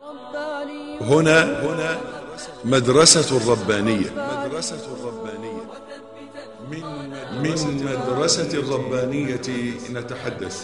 هنا هنا مدرسة الربانية مدرسة الربانية من من مدرسة الربانية نتحدث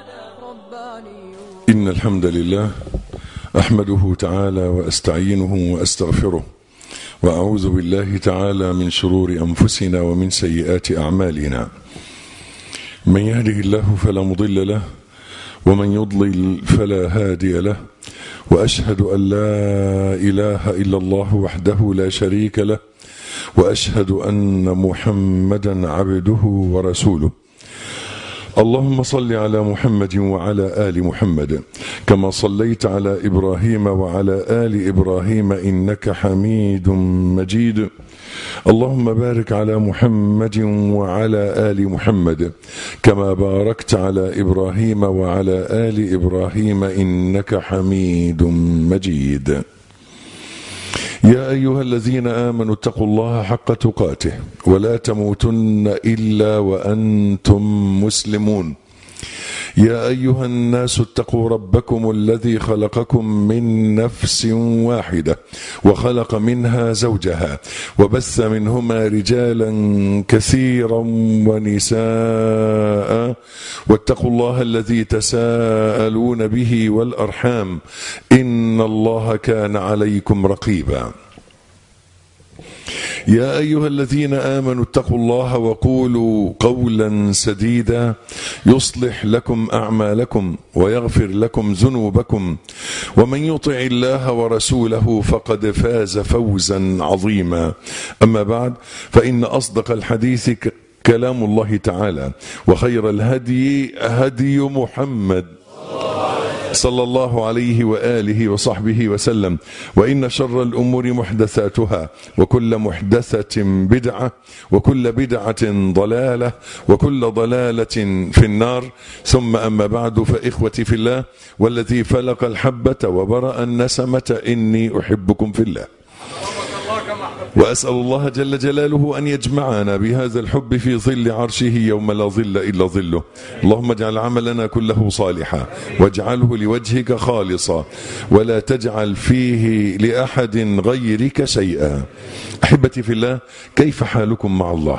إن الحمد لله أحمده تعالى وأستعينه وأستغفره وأعوذ بالله تعالى من شرور أنفسنا ومن سيئات أعمالنا من يهده الله فلا مضل له ومن يضلل فلا هادي له واشهد ان لا اله الا الله وحده لا شريك له واشهد ان محمدا عبده ورسوله اللهم صل على محمد وعلى ال محمد كما صليت على ابراهيم وعلى ال ابراهيم انك حميد مجيد اللهم بارك على محمد وعلى ال محمد كما باركت على ابراهيم وعلى ال ابراهيم انك حميد مجيد يا ايها الذين امنوا اتقوا الله حق تقاته ولا تموتن الا وانتم مسلمون يا ايها الناس اتقوا ربكم الذي خلقكم من نفس واحده وخلق منها زوجها وبث منهما رجالا كثيرا ونساء واتقوا الله الذي تساءلون به والارحام ان الله كان عليكم رقيبا يا ايها الذين امنوا اتقوا الله وقولوا قولا سديدا يصلح لكم اعمالكم ويغفر لكم ذنوبكم ومن يطع الله ورسوله فقد فاز فوزا عظيما اما بعد فان اصدق الحديث كلام الله تعالى وخير الهدي هدي محمد صلى الله عليه واله وصحبه وسلم وان شر الامور محدثاتها وكل محدثه بدعه وكل بدعه ضلاله وكل ضلاله في النار ثم اما بعد فاخوتي في الله والذي فلق الحبه وبرا النسمه اني احبكم في الله واسال الله جل جلاله ان يجمعنا بهذا الحب في ظل عرشه يوم لا ظل الا ظله اللهم اجعل عملنا كله صالحا واجعله لوجهك خالصا ولا تجعل فيه لاحد غيرك شيئا احبتي في الله كيف حالكم مع الله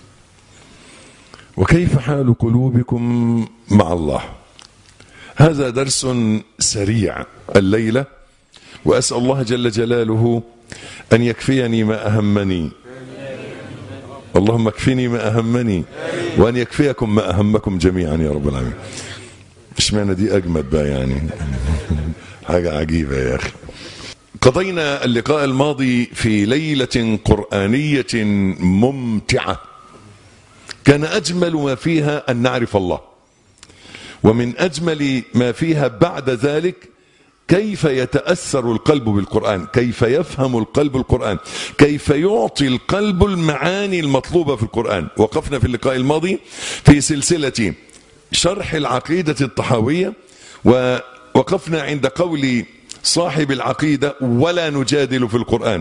وكيف حال قلوبكم مع الله هذا درس سريع الليله واسال الله جل جلاله أن يكفيني ما أهمني اللهم اكفني ما أهمني وأن يكفيكم ما أهمكم جميعا يا رب العالمين مش معنى دي أجمد بقى يعني حاجة عجيبة يا أخي قضينا اللقاء الماضي في ليلة قرآنية ممتعة كان أجمل ما فيها أن نعرف الله ومن أجمل ما فيها بعد ذلك كيف يتأثر القلب بالقرآن كيف يفهم القلب القرآن كيف يعطي القلب المعاني المطلوبة في القرآن وقفنا في اللقاء الماضي في سلسلة شرح العقيدة الطحاوية ووقفنا عند قول صاحب العقيدة ولا نجادل في القرآن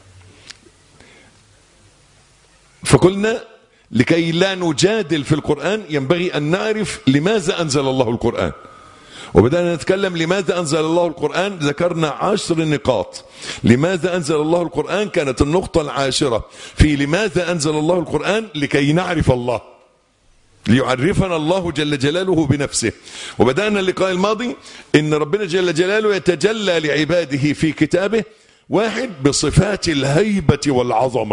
فقلنا لكي لا نجادل في القرآن ينبغي أن نعرف لماذا أنزل الله القرآن وبدأنا نتكلم لماذا أنزل الله القرآن ذكرنا عشر نقاط لماذا أنزل الله القرآن كانت النقطة العاشرة في لماذا أنزل الله القرآن لكي نعرف الله ليعرفنا الله جل جلاله بنفسه وبدأنا اللقاء الماضي إن ربنا جل جلاله يتجلى لعباده في كتابه واحد بصفات الهيبة والعظمة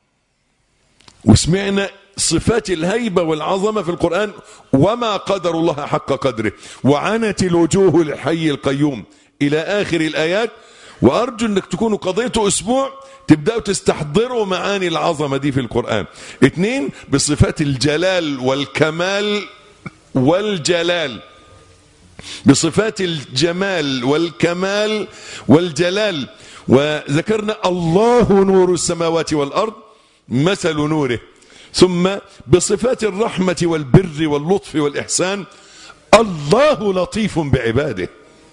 وسمعنا صفات الهيبة والعظمة في القرآن وما قدر الله حق قدره وعنت الوجوه للحي القيوم إلى آخر الآيات وأرجو أنك تكونوا قضيتوا أسبوع تبدأوا تستحضروا معاني العظمة دي في القرآن اثنين بصفات الجلال والكمال والجلال بصفات الجمال والكمال والجلال وذكرنا الله نور السماوات والأرض مثل نوره ثم بصفات الرحمة والبر واللطف والإحسان الله لطيف بعباده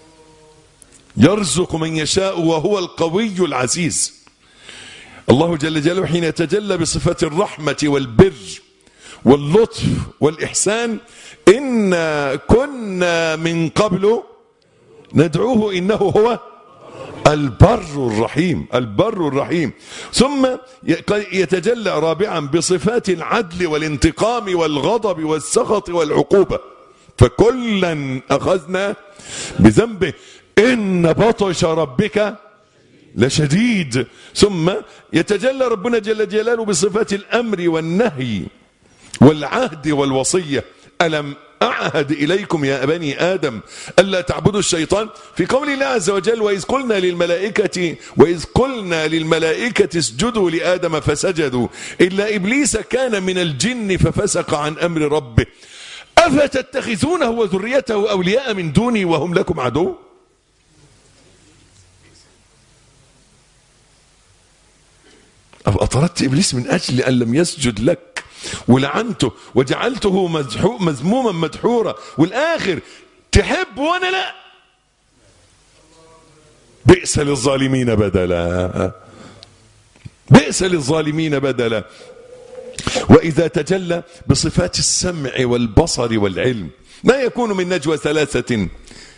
يرزق من يشاء وهو القوي العزيز الله جل جلاله حين يتجلى بصفات الرحمة والبر واللطف والإحسان إنا كنا من قبل ندعوه إنه هو البر الرحيم البر الرحيم ثم يتجلى رابعا بصفات العدل والانتقام والغضب والسخط والعقوبة فكلا أخذنا بذنبه إن بطش ربك لشديد ثم يتجلى ربنا جل جلاله بصفات الأمر والنهي والعهد والوصية ألم أعهد إليكم يا بني آدم ألا تعبدوا الشيطان في قول الله عز وجل وإذ قلنا للملائكة وإذ قلنا للملائكة اسجدوا لآدم فسجدوا إلا إبليس كان من الجن ففسق عن أمر ربه أفتتخذونه وذريته أولياء من دوني وهم لكم عدو أطردت إبليس من أجل أن لم يسجد لك ولعنته وجعلته مذموما مدحورا والآخر تحب وأنا لا بئس للظالمين بدلا بئس للظالمين بدلا وإذا تجلى بصفات السمع والبصر والعلم ما يكون من نجوى ثلاثة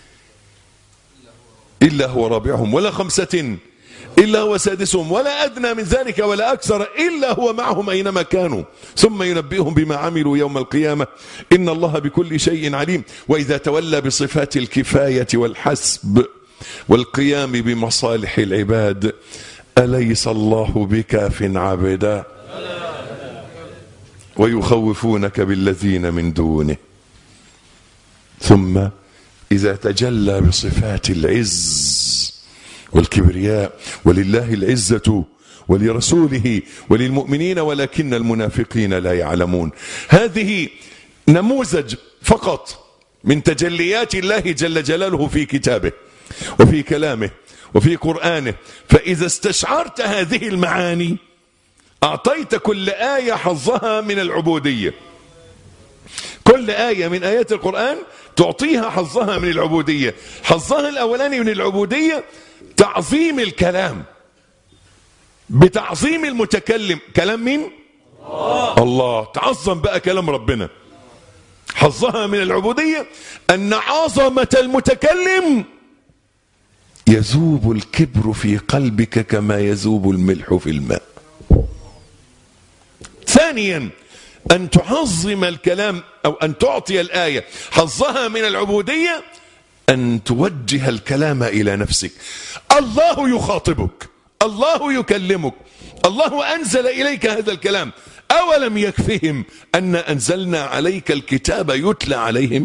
إلا هو رابعهم ولا خمسة إلا هو سادسهم ولا أدنى من ذلك ولا أكثر إلا هو معهم أينما كانوا ثم ينبئهم بما عملوا يوم القيامة إن الله بكل شيء عليم وإذا تولى بصفات الكفاية والحسب والقيام بمصالح العباد أليس الله بكاف عبدا ويخوفونك بالذين من دونه ثم إذا تجلى بصفات العز والكبرياء ولله العزة ولرسوله وللمؤمنين ولكن المنافقين لا يعلمون هذه نموذج فقط من تجليات الله جل جلاله في كتابه وفي كلامه وفي قرآنه فإذا استشعرت هذه المعاني أعطيت كل آية حظها من العبودية كل آية من آيات القرآن تعطيها حظها من العبودية حظها الأولاني من العبودية تعظيم الكلام بتعظيم المتكلم كلام مين الله, الله. تعظم بقى كلام ربنا حظها من العبودية أن عظمة المتكلم يذوب الكبر في قلبك كما يذوب الملح في الماء ثانيا أن تعظم الكلام أو أن تعطي الآية حظها من العبودية أن توجه الكلام إلى نفسك الله يخاطبك الله يكلمك الله أنزل إليك هذا الكلام أولم يكفهم أن أنزلنا عليك الكتاب يتلى عليهم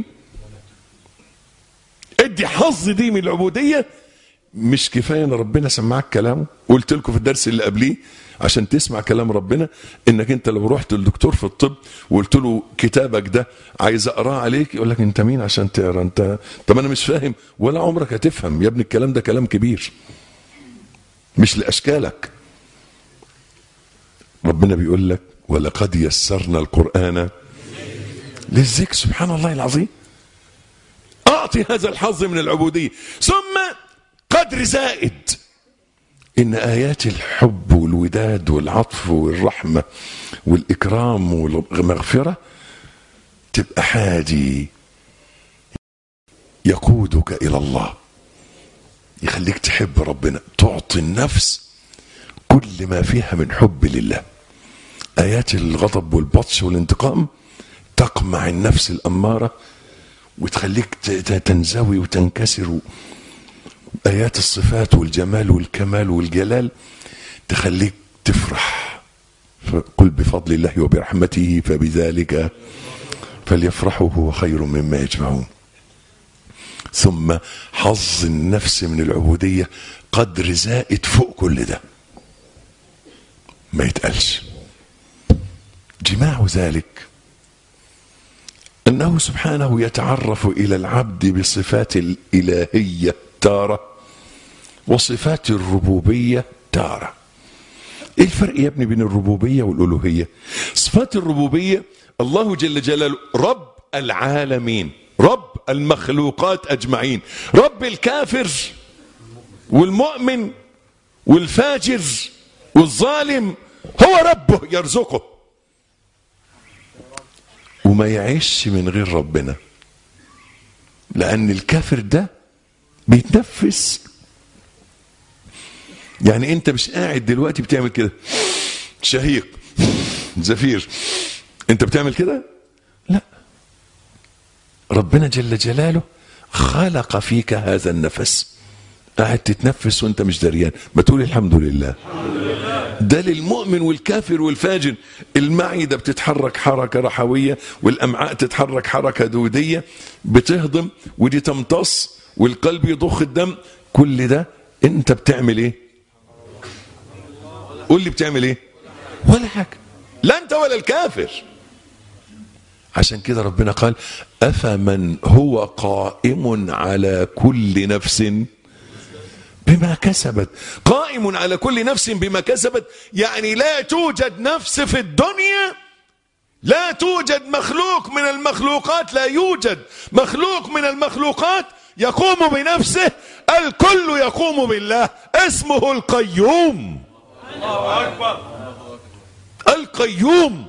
ادي حظ دي من العبودية مش كفاية ان ربنا سمعك كلامه قلت لكم في الدرس اللي قبليه عشان تسمع كلام ربنا انك انت لو رحت للدكتور في الطب وقلت له كتابك ده عايز اقراه عليك يقول لك انت مين عشان تقرا انت طب انا مش فاهم ولا عمرك هتفهم يا ابني الكلام ده كلام كبير مش لاشكالك ربنا بيقول لك ولقد يسرنا القران للذكر سبحان الله العظيم اعطي هذا الحظ من العبوديه ثم قدر زائد إن آيات الحب والوداد والعطف والرحمة والإكرام والمغفرة تبقى حادي يقودك إلى الله يخليك تحب ربنا تعطي النفس كل ما فيها من حب لله آيات الغضب والبطش والانتقام تقمع النفس الأمارة وتخليك تنزوي وتنكسر آيات الصفات والجمال والكمال والجلال تخليك تفرح قل بفضل الله وبرحمته فبذلك فليفرحوا هو خير مما يجمعون ثم حظ النفس من العبودية قدر زائد فوق كل ده ما يتقالش جماع ذلك أنه سبحانه يتعرف إلى العبد بصفات الإلهية تارة وصفات الربوبية تارة ايه الفرق يا ابني بين الربوبية والألوهية صفات الربوبية الله جل جلاله رب العالمين رب المخلوقات أجمعين رب الكافر والمؤمن والفاجر والظالم هو ربه يرزقه وما يعيش من غير ربنا لأن الكافر ده بيتنفس يعني انت مش قاعد دلوقتي بتعمل كده شهيق زفير انت بتعمل كده لا ربنا جل جلاله خلق فيك هذا النفس قاعد تتنفس وانت مش دريان ما تقول الحمد لله ده للمؤمن والكافر والفاجر المعدة بتتحرك حركة رحوية والأمعاء تتحرك حركة دودية بتهضم ودي تمتص والقلب يضخ الدم كل ده انت بتعمل ايه قول لي بتعمل ايه ولا حاجة لا انت ولا الكافر عشان كده ربنا قال أفمن هو قائم على كل نفس بما كسبت قائم على كل نفس بما كسبت يعني لا توجد نفس في الدنيا لا توجد مخلوق من المخلوقات لا يوجد مخلوق من المخلوقات يقوم بنفسه الكل يقوم بالله اسمه القيوم القيوم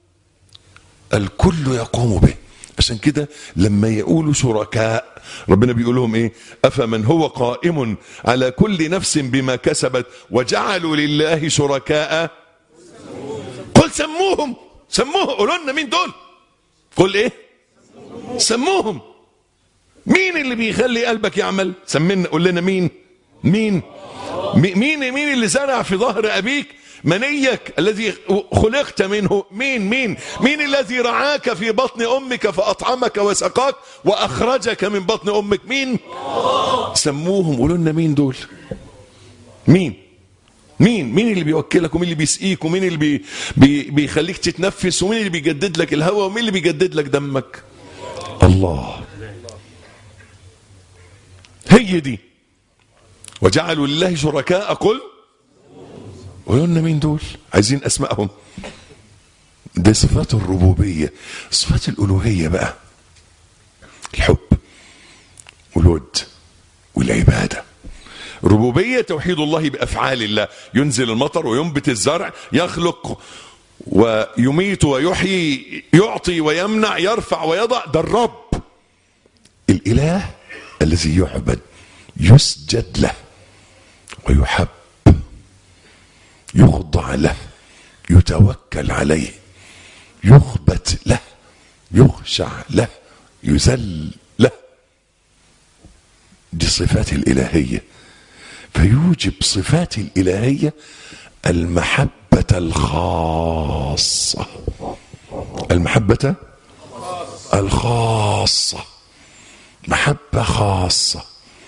الكل يقوم به عشان كده لما يقولوا شركاء ربنا بيقول لهم ايه افمن هو قائم على كل نفس بما كسبت وجعلوا لله شركاء قل سموهم سموهم قولوا لنا مين دول قل ايه سموهم مين اللي بيخلي قلبك يعمل سمينا قول لنا مين مين مين مين اللي زرع في ظهر ابيك منيك الذي خلقت منه مين مين مين الذي رعاك في بطن امك فاطعمك وسقاك واخرجك من بطن امك مين سموهم قولوا لنا مين دول مين مين مين اللي بيوكلك ومين اللي بيسقيك ومين اللي بي بي بيخليك تتنفس ومين اللي بيجدد لك الهواء ومين اللي بيجدد لك دمك الله هي دي وجعلوا لله شركاء قل قولوا لنا مين دول عايزين اسمائهم دي صفات الربوبية صفات الألوهية بقى الحب والود والعبادة ربوبية توحيد الله بأفعال الله ينزل المطر وينبت الزرع يخلق ويميت ويحيي يعطي ويمنع يرفع ويضع ده الرب الإله الذي يعبد يسجد له ويحب يخضع له يتوكل عليه يخبت له يخشع له يذل له دي صفات الإلهية فيوجب صفات الإلهية المحبة الخاصة المحبة الخاصة محبة خاصة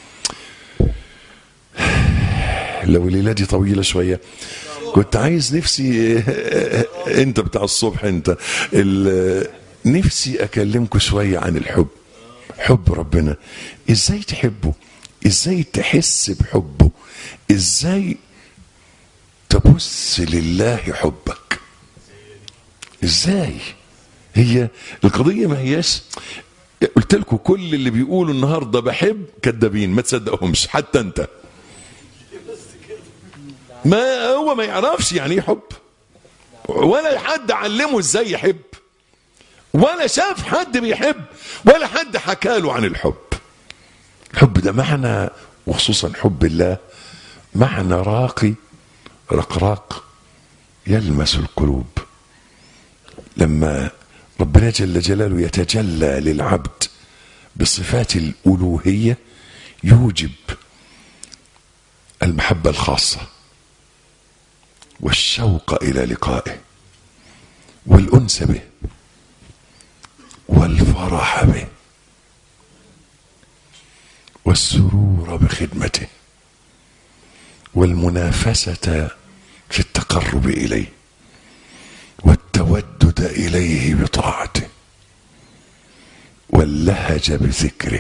لو الليلة دي طويلة شوية كنت عايز نفسي انت بتاع الصبح انت نفسي اكلمكم شوية عن الحب حب ربنا ازاي تحبه ازاي تحس بحبه ازاي تبص لله حبك ازاي هي القضية ما هياش قلت لكم كل اللي بيقولوا النهارده بحب كذابين ما تصدقهمش حتى انت ما هو ما يعرفش يعني ايه حب ولا حد علمه ازاي يحب ولا شاف حد بيحب ولا حد حكى له عن الحب الحب ده معنى وخصوصا حب الله معنى راقي رقراق يلمس القلوب لما ربنا جل جلاله يتجلى للعبد بصفات الألوهية يوجب المحبة الخاصة والشوق إلى لقائه والأنس به والفرح به والسرور بخدمته والمنافسة في التقرب إليه والتودد إليه بطاعته واللهج بذكره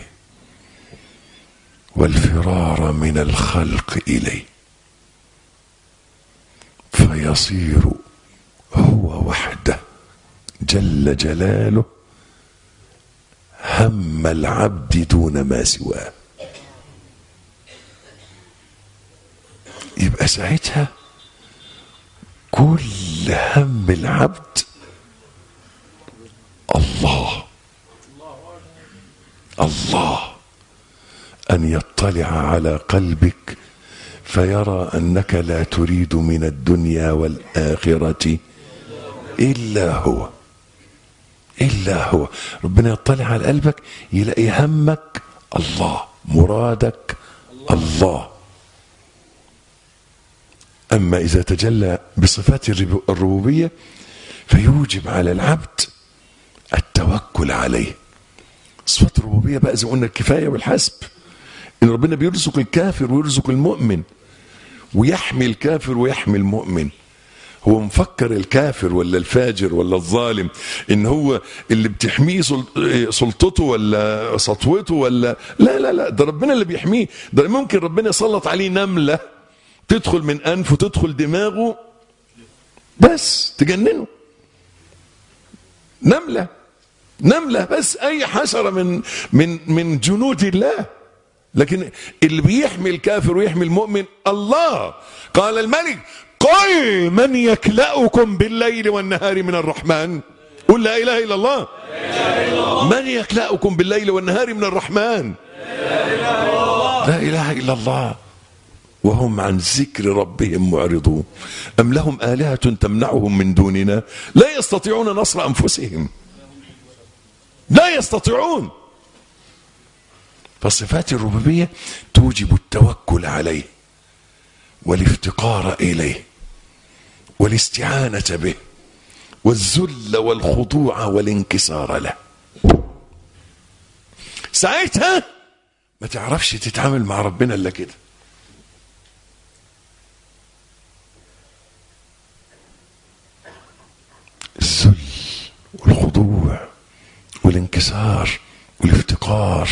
والفرار من الخلق إليه فيصير هو وحده جل جلاله هم العبد دون ما سواه يبقى ساعتها كل هم العبد الله الله ان يطلع على قلبك فيرى انك لا تريد من الدنيا والاخره الا هو الا هو ربنا يطلع على قلبك يلاقي همك الله مرادك الله اما اذا تجلى بصفات الربوبيه فيوجب على العبد التوكل عليه صفات الربوبيه بقى زي ما قلنا الكفايه والحسب ان ربنا بيرزق الكافر ويرزق المؤمن ويحمي الكافر ويحمي المؤمن هو مفكر الكافر ولا الفاجر ولا الظالم ان هو اللي بتحميه سلطته ولا سطوته ولا لا لا لا ده ربنا اللي بيحميه ده ممكن ربنا يسلط عليه نمله تدخل من انفه تدخل دماغه بس تجننه نمله نمله بس اي حشره من من من جنود الله لكن اللي بيحمي الكافر ويحمي المؤمن الله قال الملك قل من يكلأكم بالليل والنهار من الرحمن قل لا إله إلا الله من يكلأكم بالليل والنهار من الرحمن لا إله إلا الله وهم عن ذكر ربهم معرضون أم لهم آلهة تمنعهم من دوننا لا يستطيعون نصر أنفسهم لا يستطيعون فصفات الربوبية توجب التوكل عليه والافتقار إليه والاستعانة به والذل والخضوع والانكسار له ساعتها ما تعرفش تتعامل مع ربنا الا كده الذل والخضوع والانكسار والافتقار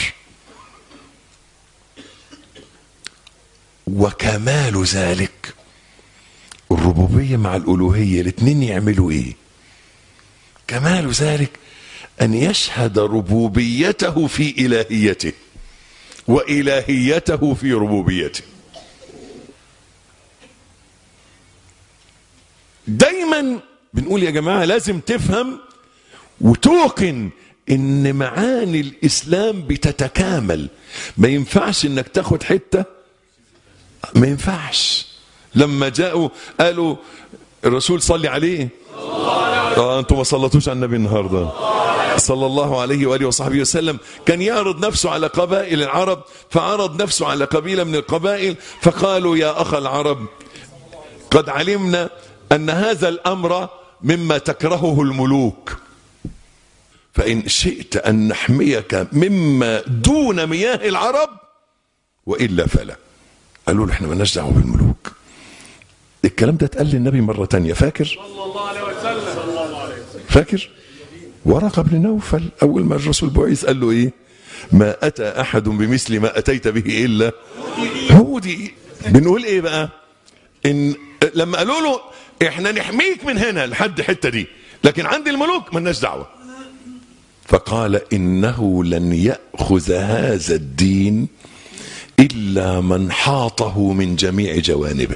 وكمال ذلك الربوبية مع الألوهية الاثنين يعملوا ايه كمال ذلك أن يشهد ربوبيته في إلهيته وإلهيته في ربوبيته دايما بنقول يا جماعة لازم تفهم وتوقن ان معاني الاسلام بتتكامل ما ينفعش انك تاخد حته ما ينفعش لما جاءوا قالوا الرسول صلي عليه اه انتم ما صلتوش على النبي النهارده صلى الله عليه واله وصحبه وسلم كان يعرض نفسه على قبائل العرب فعرض نفسه على قبيله من القبائل فقالوا يا اخ العرب قد علمنا ان هذا الامر مما تكرهه الملوك فان شئت ان نحميك مما دون مياه العرب والا فلا قالوا له احنا مالناش دعوه بالملوك الكلام ده اتقال للنبي مره تانية فاكر صلى الله عليه وسلم صلى الله عليه وسلم فاكر ورقه بن نوفل اول ما الرسول بعث قال له ايه ما اتى احد بمثل ما اتيت به الا هودي بنقول ايه بقى ان لما قالوا له احنا نحميك من هنا لحد الحته دي لكن عند الملوك مالناش دعوه فقال انه لن ياخذ هذا الدين الا من حاطه من جميع جوانبه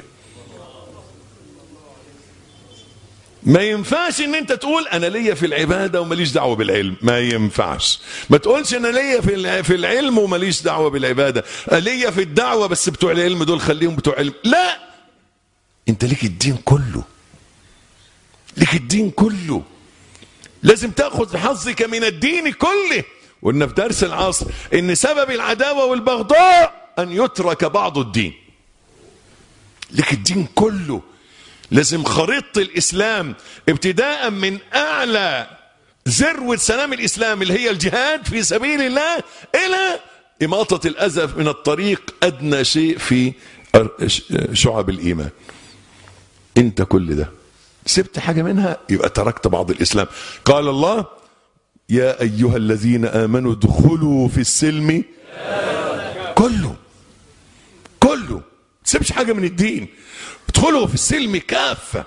ما ينفعش ان انت تقول انا ليا في العباده وماليش دعوه بالعلم ما ينفعش ما تقولش انا ليا في في العلم وماليش دعوه بالعباده ليا في الدعوه بس بتوع العلم دول خليهم بتوع علم لا انت ليك الدين كله ليك الدين كله لازم تاخذ حظك من الدين كله وقلنا في درس العصر ان سبب العداوه والبغضاء ان يترك بعض الدين لك الدين كله لازم خريطة الإسلام ابتداء من أعلى ذروة سلام الإسلام اللي هي الجهاد في سبيل الله إلى إماطة الأذى من الطريق أدنى شيء في شعب الإيمان أنت كل ده سبت حاجة منها يبقى تركت بعض الإسلام قال الله يا أيها الذين آمنوا ادخلوا في السلم كله كله تسيبش حاجة من الدين ادخلوا في السلم كافة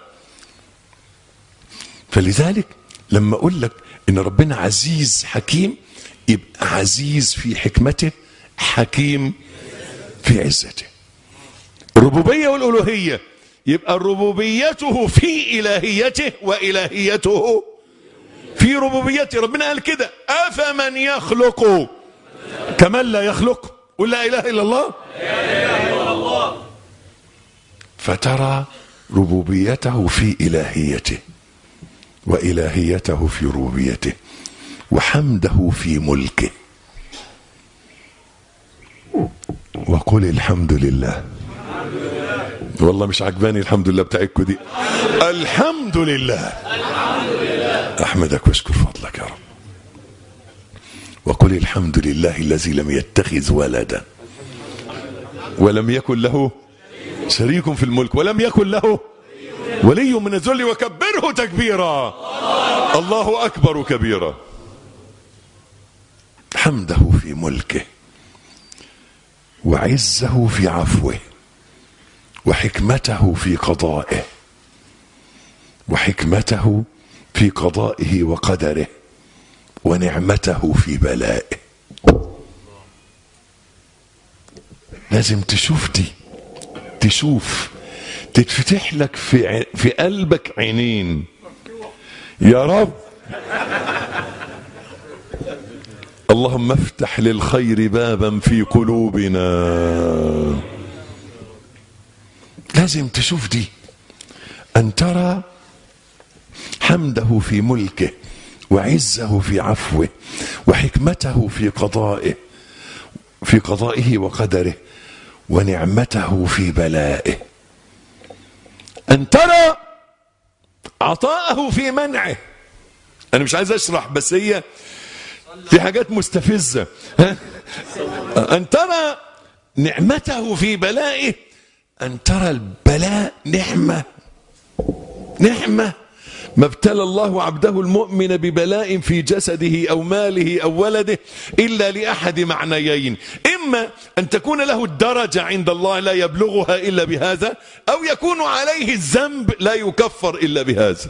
فلذلك لما أقول لك إن ربنا عزيز حكيم يبقى عزيز في حكمته حكيم في عزته الربوبية والألوهية يبقى ربوبيته في إلهيته وإلهيته في ربوبيته ربنا قال كده أفمن يخلق كمن لا يخلق قل لا إله إلا الله فترى ربوبيته في الهيته والهيته في ربوبيته وحمده في ملكه وقل الحمد لله والله مش عجباني الحمد لله بتاعتكم دي الحمد لله احمدك واشكر فضلك يا رب وقل الحمد لله الذي لم يتخذ ولدا ولم يكن له شريك في الملك ولم يكن له ولي من الذل وكبره تكبيرا الله اكبر كبيرا حمده في ملكه وعزه في عفوه وحكمته في قضائه وحكمته في قضائه وقدره ونعمته في بلائه لازم تشوف دي تشوف تتفتح لك في ع- في قلبك عينين يا رب اللهم افتح للخير بابا في قلوبنا لازم تشوف دي ان ترى حمده في ملكه وعزه في عفوه وحكمته في قضائه في قضائه وقدره ونعمته في بلائه ان ترى عطاءه في منعه انا مش عايز اشرح بس هي في حاجات مستفزه ها؟ ان ترى نعمته في بلائه ان ترى البلاء نعمه نعمه ما ابتلى الله عبده المؤمن ببلاء في جسده او ماله او ولده الا لاحد معنيين اما ان تكون له الدرجه عند الله لا يبلغها الا بهذا او يكون عليه الذنب لا يكفر الا بهذا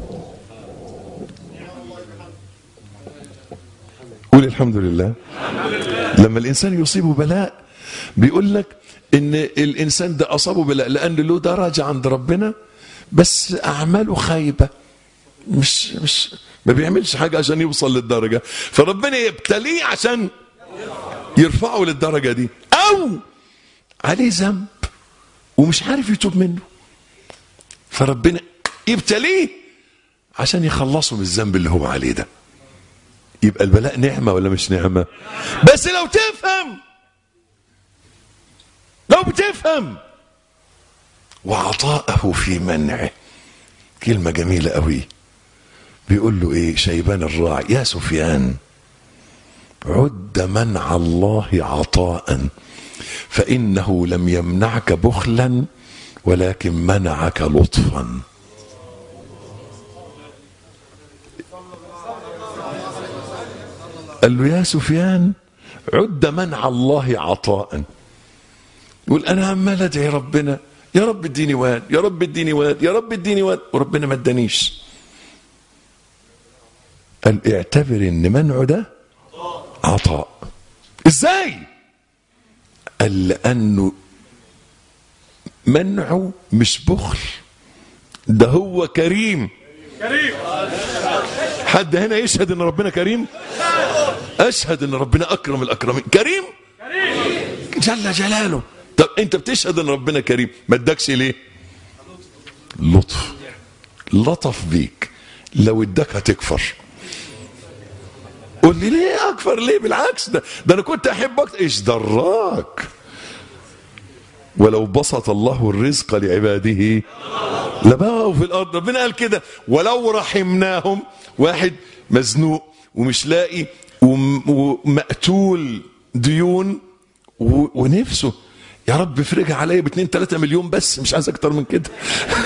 قول الحمد لله لما الانسان يصيبه بلاء بيقول لك ان الانسان ده اصابه بلاء لان له درجه عند ربنا بس اعماله خايبه مش مش ما بيعملش حاجه عشان يوصل للدرجه فربنا يبتليه عشان يرفعه للدرجه دي او عليه ذنب ومش عارف يتوب منه فربنا يبتليه عشان يخلصه من الذنب اللي هو عليه ده يبقى البلاء نعمه ولا مش نعمه بس لو تفهم لو بتفهم وعطاءه في منعه كلمه جميله قوي بيقول له ايه شيبان الراعي يا سفيان عد منع الله عطاء فانه لم يمنعك بخلا ولكن منعك لطفا قال له يا سفيان عد منع الله عطاء يقول انا عمال ادعي ربنا يا رب اديني واد يا رب اديني واد يا رب اديني واد وربنا ما ادانيش قال اعتبر ان منعه ده عطاء ازاي قال لانه منعه مش بخل ده هو كريم كريم حد هنا يشهد ان ربنا كريم اشهد ان ربنا اكرم الاكرمين كريم جل جلاله طب انت بتشهد ان ربنا كريم ما ادكش ليه لطف لطف بيك لو اداك هتكفر قول لي ليه اكفر ليه بالعكس ده ده انا كنت احبك ايش دراك ولو بسط الله الرزق لعباده لبغوا في الارض ربنا قال كده ولو رحمناهم واحد مزنوق ومش لاقي وم- ومقتول ديون و- ونفسه يا رب افرجها عليا ب 2 3 مليون بس مش عايز اكتر من كده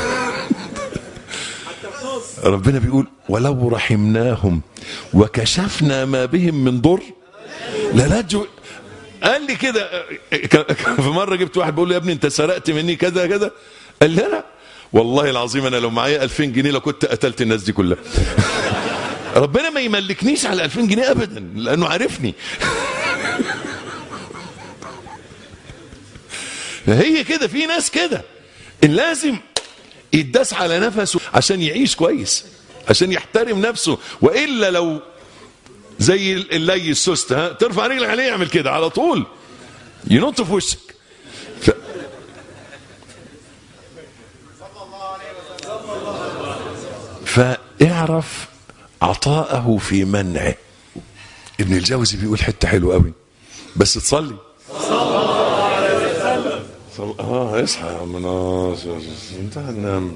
ربنا بيقول ولو رحمناهم وكشفنا ما بهم من ضر للجوا قال لي كده ك- في مره جبت واحد بيقول لي يا ابني انت سرقت مني كذا كذا قال لي انا والله العظيم انا لو معايا 2000 جنيه لو كنت قتلت الناس دي كلها ربنا ما يملكنيش على 2000 جنيه ابدا لانه عارفني هي كده في ناس كده إن لازم يتداس على نفسه عشان يعيش كويس عشان يحترم نفسه والا لو زي اللي السوست ها ترفع رجلك عليه يعمل كده على طول ينط في وشك ف... فاعرف عطاءه في منعه ابن الجوزي بيقول حته حلوه قوي بس تصلي صل... اه اصحى يا عم ناصر انت هننام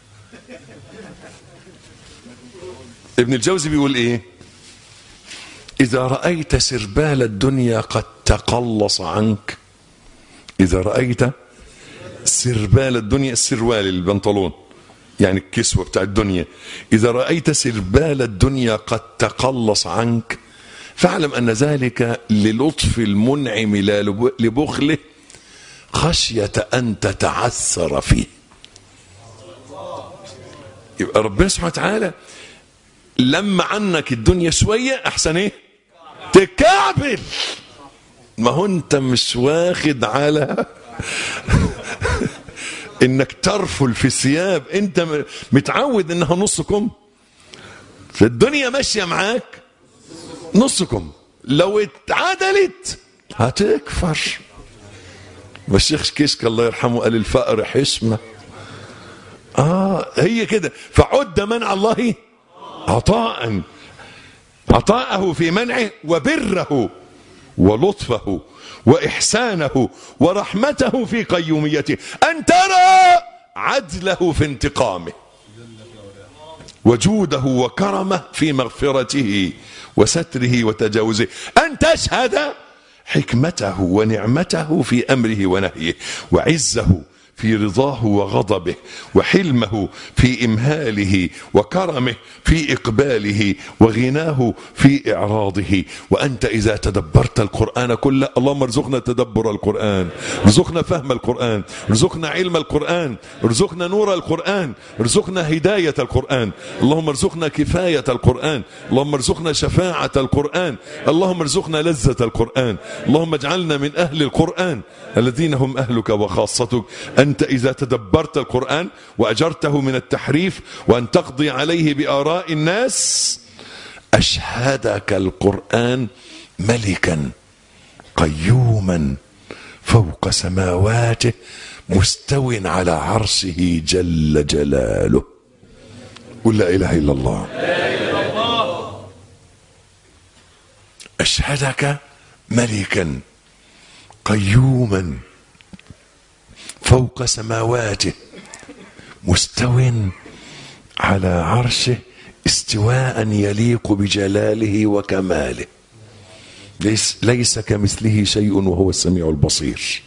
ابن الجوزي بيقول ايه اذا رايت سربال الدنيا قد تقلص عنك اذا رايت سربال الدنيا السروال البنطلون يعني الكسوة بتاع الدنيا إذا رأيت سربال الدنيا قد تقلص عنك فاعلم أن ذلك للطف المنعم لا لب- لبخله خشية أن تتعثر فيه يبقى ربنا سبحانه وتعالى لما عنك الدنيا شوية أحسن إيه تكعبل ما هو أنت مش واخد على انك ترفل في الثياب انت م- متعود انها نص كم فالدنيا ماشيه معاك نص كم لو اتعدلت هتكفر والشيخ كشك الله يرحمه قال الفقر حشمه اه هي كده فعد منع الله عطاء عطاءه في منعه وبره ولطفه واحسانه ورحمته في قيوميته ان ترى عدله في انتقامه وجوده وكرمه في مغفرته وستره وتجاوزه ان تشهد حكمته ونعمته في امره ونهيه وعزه في رضاه وغضبه وحلمه في امهاله وكرمه في اقباله وغناه في اعراضه وانت اذا تدبرت القران كله اللهم ارزقنا تدبر القران ارزقنا فهم القران ارزقنا علم القران ارزقنا نور القران ارزقنا هدايه القران اللهم ارزقنا كفايه القران اللهم ارزقنا شفاعه القران اللهم ارزقنا لذه القران اللهم اجعلنا من اهل القران الذين هم اهلك وخاصتك انت اذا تدبرت القران واجرته من التحريف وان تقضي عليه باراء الناس اشهدك القران ملكا قيوما فوق سماواته مستو على عرشه جل جلاله قل لا اله الا الله اشهدك ملكا قيوما فوق سماواته مستو على عرشه استواء يليق بجلاله وكماله ليس, ليس كمثله شيء وهو السميع البصير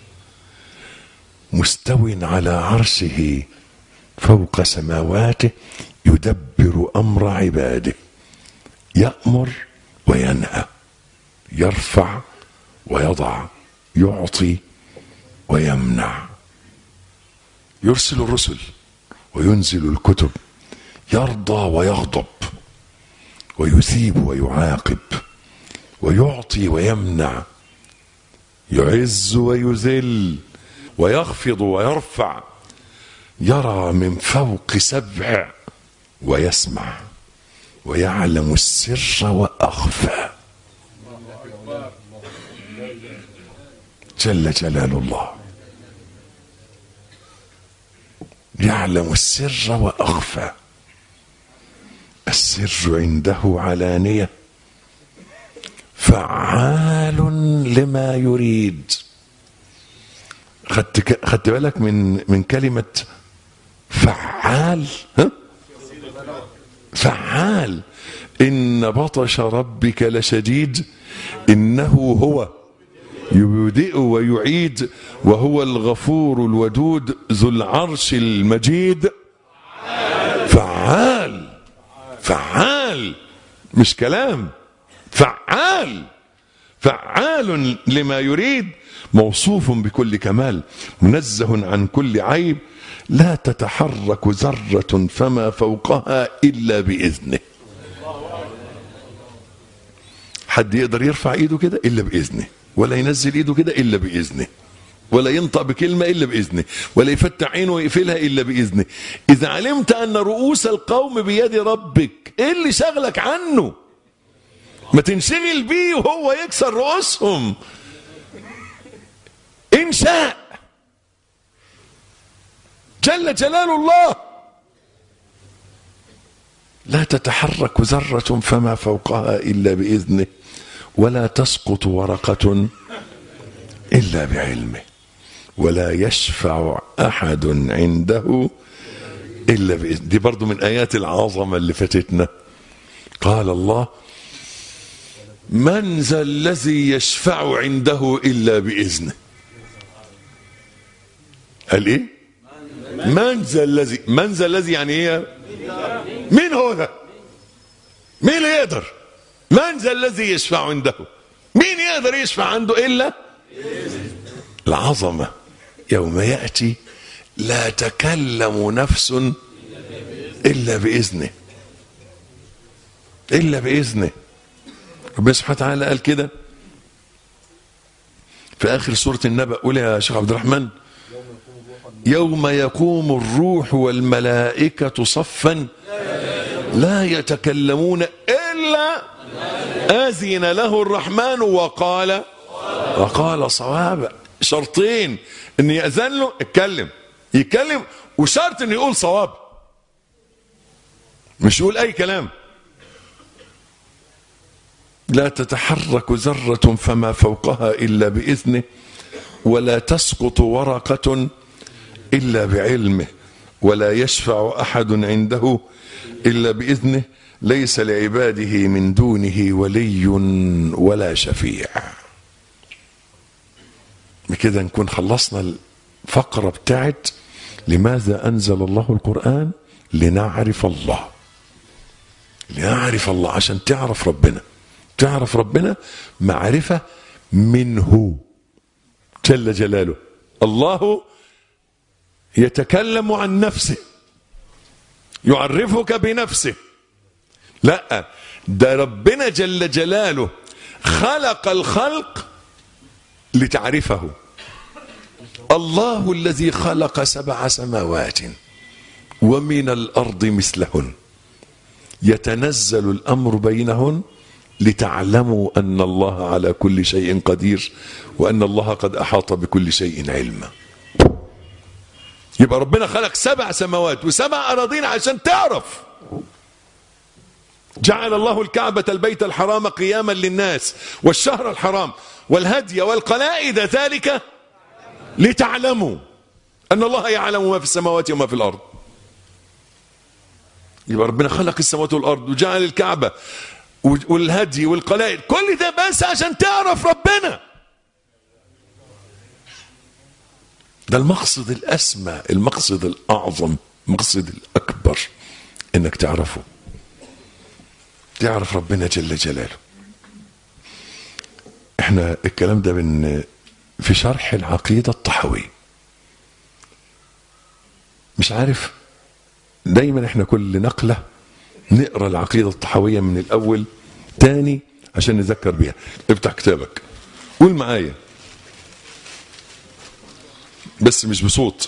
مستو على عرشه فوق سماواته يدبر امر عباده يامر وينهى يرفع ويضع يعطي ويمنع يرسل الرسل وينزل الكتب يرضى ويغضب ويثيب ويعاقب ويعطي ويمنع يعز ويذل ويخفض ويرفع يرى من فوق سبع ويسمع ويعلم السر واخفى جل جلال الله يعلم السر واخفى السر عنده علانيه فعال لما يريد خدت ك- خدت بالك من من كلمه فعال ها فعال ان بطش ربك لشديد انه هو يبدئ ويعيد وهو الغفور الودود ذو العرش المجيد فعال فعال مش كلام فعال فعال لما يريد موصوف بكل كمال منزه عن كل عيب لا تتحرك ذرة فما فوقها إلا بإذنه حد يقدر يرفع ايده كده الا باذنه ولا ينزل ايده كده الا باذنه ولا ينطق بكلمه الا باذنه ولا يفتح عينه ويقفلها الا باذنه اذا علمت ان رؤوس القوم بيد ربك ايه اللي شغلك عنه ما تنشغل بيه وهو يكسر رؤوسهم ان شاء جل جلال الله لا تتحرك ذرة فما فوقها إلا بإذنه ولا تسقط ورقة إلا بعلمه ولا يشفع أحد عنده إلا بإذنه دي برضو من آيات العظمة اللي فاتتنا قال الله من ذا الذي يشفع عنده إلا بإذنه قال إيه من ذا الذي من ذا الذي يعني إيه مين هو ده مين اللي يقدر من ذا الذي يشفع عنده مين يقدر يشفع عنده إلا العظمة يوم يأتي لا تكلم نفس إلا بإذنه إلا بإذنه ربنا سبحانه وتعالى قال كده في آخر سورة النبأ قول يا شيخ عبد الرحمن يوم يقوم الروح والملائكة صفا لا يتكلمون إلا أذن له الرحمن وقال وقال صوابا شرطين ان يأذن له اتكلم يتكلم وشرط انه يقول صواب مش يقول اي كلام لا تتحرك ذرة فما فوقها إلا بإذنه ولا تسقط ورقة إلا بعلمه ولا يشفع أحد عنده إلا بإذنه ليس لعباده من دونه ولي ولا شفيع بكده نكون خلصنا الفقرة بتاعت لماذا أنزل الله القرآن لنعرف الله لنعرف الله عشان تعرف ربنا تعرف ربنا معرفة منه جل جلاله الله يتكلم عن نفسه يعرفك بنفسه لا ده ربنا جل جلاله خلق الخلق لتعرفه الله الذي خلق سبع سماوات ومن الارض مثلهن يتنزل الامر بينهن لتعلموا ان الله على كل شيء قدير وان الله قد احاط بكل شيء علما يبقى ربنا خلق سبع سماوات وسبع اراضين عشان تعرف جعل الله الكعبة البيت الحرام قياما للناس والشهر الحرام والهدي والقلائد ذلك لتعلموا أن الله يعلم ما في السماوات وما في الأرض يبقى ربنا خلق السماوات والأرض وجعل الكعبة والهدي والقلائد كل ده بس عشان تعرف ربنا ده المقصد الأسمى المقصد الأعظم المقصد الأكبر إنك تعرفه تعرف ربنا جل جلاله احنا الكلام ده من في شرح العقيدة الطحوية مش عارف دايما احنا كل نقلة نقرا العقيدة الطحوية من الأول تاني عشان نذكر بيها افتح كتابك قول معايا بس مش بصوت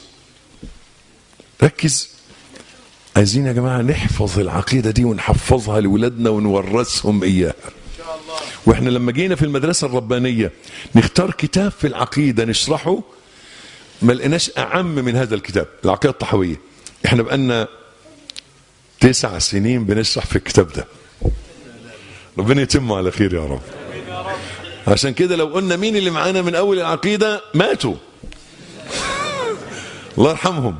ركز عايزين يا جماعة نحفظ العقيدة دي ونحفظها لولادنا ونورثهم إياها واحنا لما جينا في المدرسة الربانية نختار كتاب في العقيدة نشرحه ما لقيناش أعم من هذا الكتاب العقيدة الطحوية احنا بقالنا تسع سنين بنشرح في الكتاب ده ربنا يتمه على خير يا رب عشان كده لو قلنا مين اللي معانا من أول العقيدة ماتوا الله يرحمهم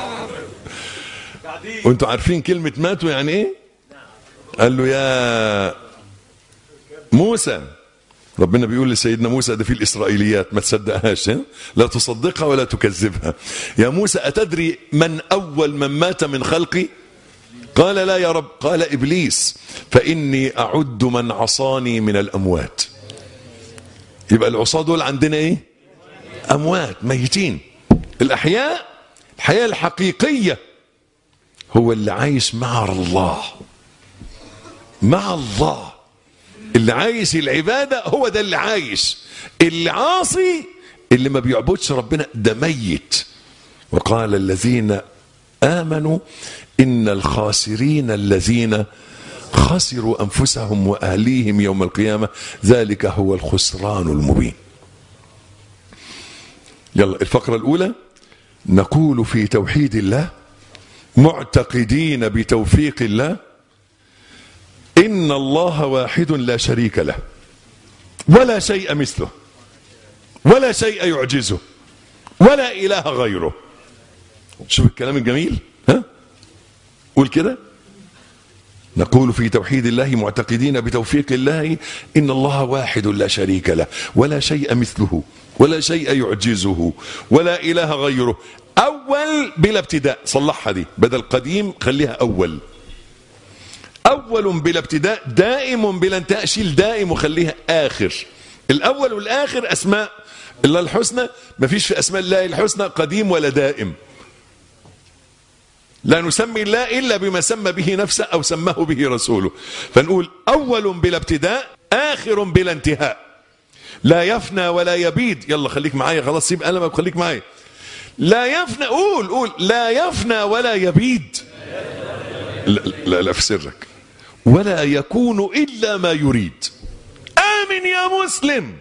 وانتوا عارفين كلمة ماتوا يعني ايه قال له يا موسى ربنا بيقول لسيدنا موسى ده في الإسرائيليات ما تصدقهاش لا تصدقها ولا تكذبها يا موسى أتدري من أول من مات من خلقي قال لا يا رب قال إبليس فإني أعد من عصاني من الأموات يبقى العصاة دول عندنا إيه أموات ميتين الأحياء الحياة الحقيقية هو اللي عايش مع الله مع الله اللي عايش العبادة هو ده اللي عايش اللي عاصي اللي ما بيعبدش ربنا ده ميت وقال الذين آمنوا إن الخاسرين الذين خسروا أنفسهم وأهليهم يوم القيامة ذلك هو الخسران المبين يلا الفقرة الأولى نقول في توحيد الله معتقدين بتوفيق الله إن الله واحد لا شريك له ولا شيء مثله ولا شيء يعجزه ولا إله غيره شوف الكلام الجميل ها قول كده نقول في توحيد الله معتقدين بتوفيق الله إن الله واحد لا شريك له ولا شيء مثله ولا شيء يعجزه ولا إله غيره أول بلا ابتداء صلحها دي بدل قديم خليها أول أول بلا ابتداء دائم بلا انتهاء شيل دائم وخليها آخر الأول والآخر أسماء الله الحسنى ما فيش في أسماء الله الحسنى قديم ولا دائم لا نسمي الله إلا بما سمى به نفسه أو سماه به رسوله فنقول أول بلا ابتداء آخر بلا انتهاء لا يفنى ولا يبيد يلا خليك معايا خلاص سيب قلمك وخليك معايا لا يفنى قول قول لا يفنى ولا يبيد لا لا, لا في سرك ولا يكون إلا ما يريد آمن يا مسلم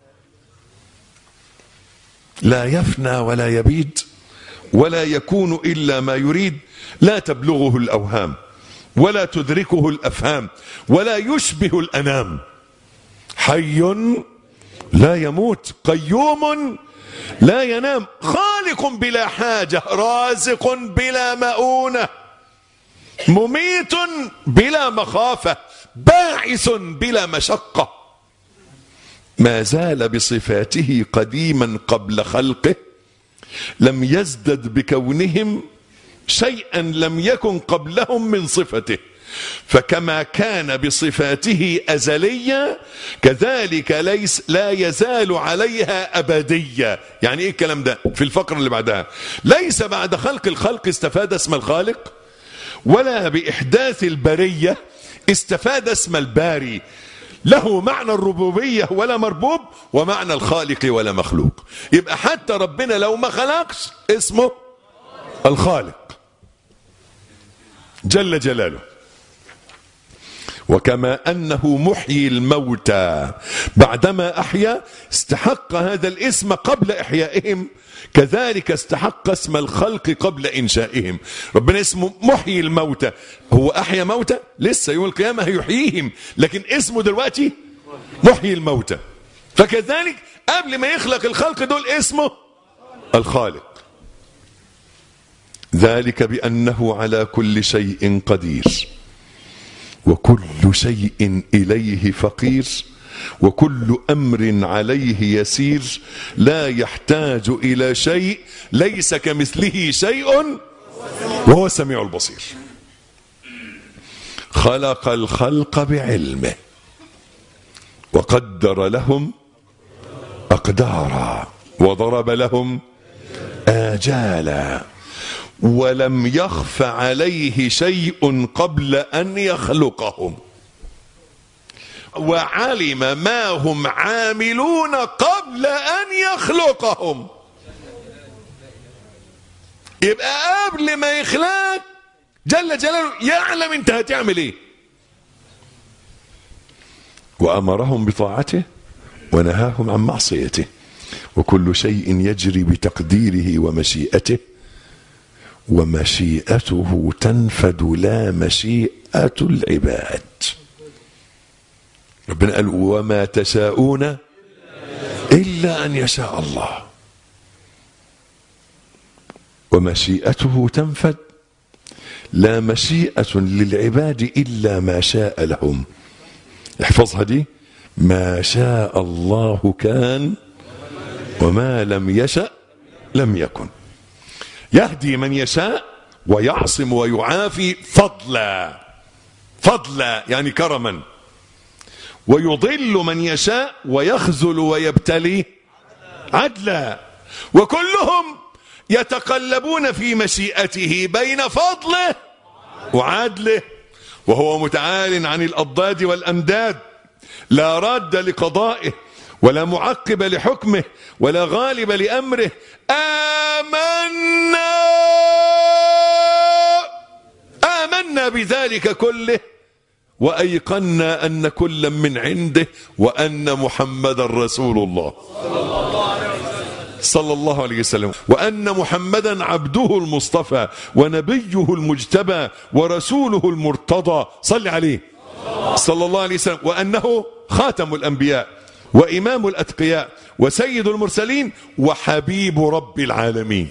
لا يفنى ولا يبيد ولا يكون إلا ما يريد لا تبلغه الأوهام ولا تدركه الأفهام ولا يشبه الأنام حي لا يموت قيوم لا ينام خالق بلا حاجة رازق بلا مؤونة مميت بلا مخافة باعث بلا مشقة ما زال بصفاته قديما قبل خلقه لم يزدد بكونهم شيئا لم يكن قبلهم من صفته فكما كان بصفاته أزلية كذلك ليس لا يزال عليها أبدية يعني إيه الكلام ده في الفقرة اللي بعدها ليس بعد خلق الخلق استفاد اسم الخالق ولا بإحداث البرية استفاد اسم الباري له معنى الربوبية ولا مربوب ومعنى الخالق ولا مخلوق يبقى حتى ربنا لو ما خلقش اسمه الخالق جل جلاله وكما أنه محيي الموتى بعدما أحيا استحق هذا الاسم قبل إحيائهم كذلك استحق اسم الخلق قبل إنشائهم ربنا اسمه محيي الموتى هو أحيا موتى لسه يوم القيامة هيحييهم لكن اسمه دلوقتي محيي الموتى فكذلك قبل ما يخلق الخلق دول اسمه الخالق ذلك بأنه على كل شيء قدير وكل شيء إليه فقير وكل أمر عليه يسير لا يحتاج إلى شيء ليس كمثله شيء وهو السميع البصير خلق الخلق بعلمه وقدر لهم أقدارا وضرب لهم آجالا ولم يخف عليه شيء قبل أن يخلقهم وعلم ما هم عاملون قبل أن يخلقهم يبقى قبل ما يخلق جل جلاله يعلم انت هتعمل ايه وأمرهم بطاعته ونهاهم عن معصيته وكل شيء يجري بتقديره ومشيئته ومشيئته تنفد لا مشيئة العباد ربنا قال وما تشاءون إلا أن يشاء الله ومشيئته تنفد لا مشيئة للعباد إلا ما شاء لهم احفظها دي ما شاء الله كان وما لم يشأ لم يكن يهدي من يشاء ويعصم ويعافي فضلا فضلا يعني كرما ويضل من يشاء ويخذل ويبتلي عدلا وكلهم يتقلبون في مشيئته بين فضله وعدله وهو متعال عن الأضداد والأمداد لا راد لقضائه ولا معقب لحكمه ولا غالب لأمره آمنا آمنا بذلك كله وأيقنا أن كل من عنده وأن محمد رسول الله صلى الله عليه وسلم وأن محمدا عبده المصطفى ونبيه المجتبى ورسوله المرتضى صل عليه صلى الله عليه وسلم وأنه خاتم الأنبياء وإمام الأتقياء وسيد المرسلين وحبيب رب العالمين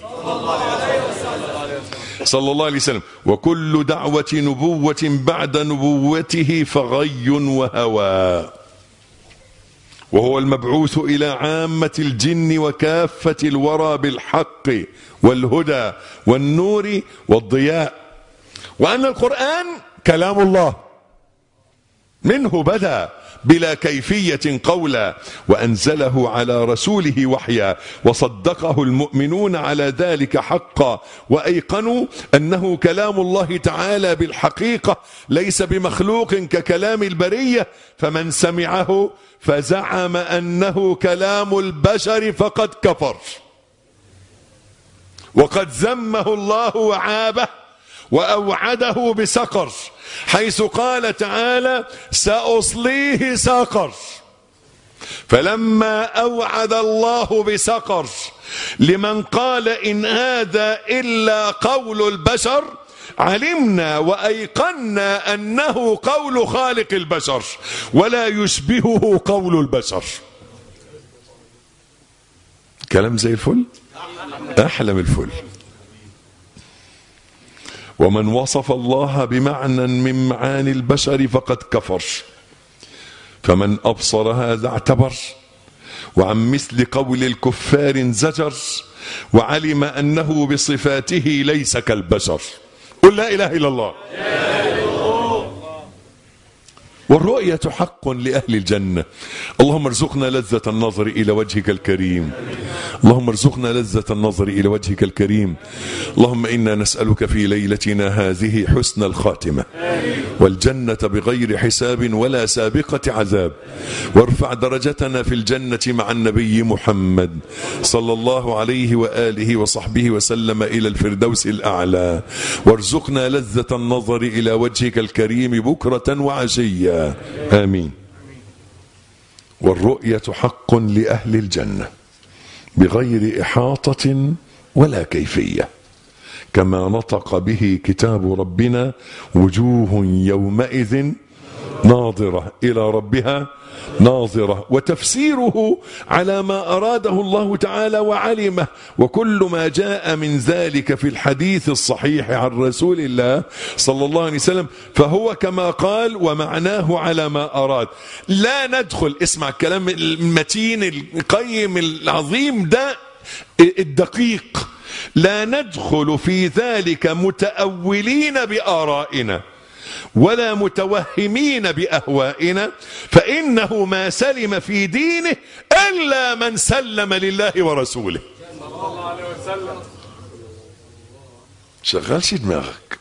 صلى الله عليه وسلم وكل دعوة نبوة بعد نبوته فغي وهوى وهو المبعوث إلى عامة الجن وكافة الورى بالحق والهدى والنور والضياء وأن القرآن كلام الله منه بدا بلا كيفية قولا وأنزله على رسوله وحيا وصدقه المؤمنون على ذلك حقا وأيقنوا أنه كلام الله تعالى بالحقيقة ليس بمخلوق ككلام البرية فمن سمعه فزعم أنه كلام البشر فقد كفر وقد ذمه الله وعابه وأوعده بسقر حيث قال تعالى سأصليه سقر فلما أوعد الله بسقر لمن قال إن هذا إلا قول البشر علمنا وأيقنا أنه قول خالق البشر ولا يشبهه قول البشر كلام زي الفل أحلم الفل ومن وصف الله بمعنى من معاني البشر فقد كفر فمن أبصر هذا اعتبر وعن مثل قول الكفار انزجر وعلم أنه بصفاته ليس كالبشر قل لا إله إلا الله والرؤية حق لأهل الجنة اللهم ارزقنا لذة النظر إلى وجهك الكريم اللهم ارزقنا لذة النظر إلى وجهك الكريم اللهم إنا نسألك في ليلتنا هذه حسن الخاتمة والجنة بغير حساب ولا سابقة عذاب وارفع درجتنا في الجنة مع النبي محمد صلى الله عليه وآله وصحبه وسلم إلى الفردوس الأعلى وارزقنا لذة النظر إلى وجهك الكريم بكرة وعشيا آمين والرؤية حق لأهل الجنة بغير إحاطة ولا كيفية كما نطق به كتاب ربنا وجوه يومئذ ناظرة إلى ربها ناظرة وتفسيره على ما أراده الله تعالى وعلمه وكل ما جاء من ذلك في الحديث الصحيح عن رسول الله صلى الله عليه وسلم فهو كما قال ومعناه على ما أراد لا ندخل اسمع الكلام المتين القيم العظيم ده الدقيق لا ندخل في ذلك متأولين بآرائنا ولا متوهمين بأهوائنا فإنه ما سلم في دينه إلا من سلم لله ورسوله صلى الله عليه وسلم شغلش دماغك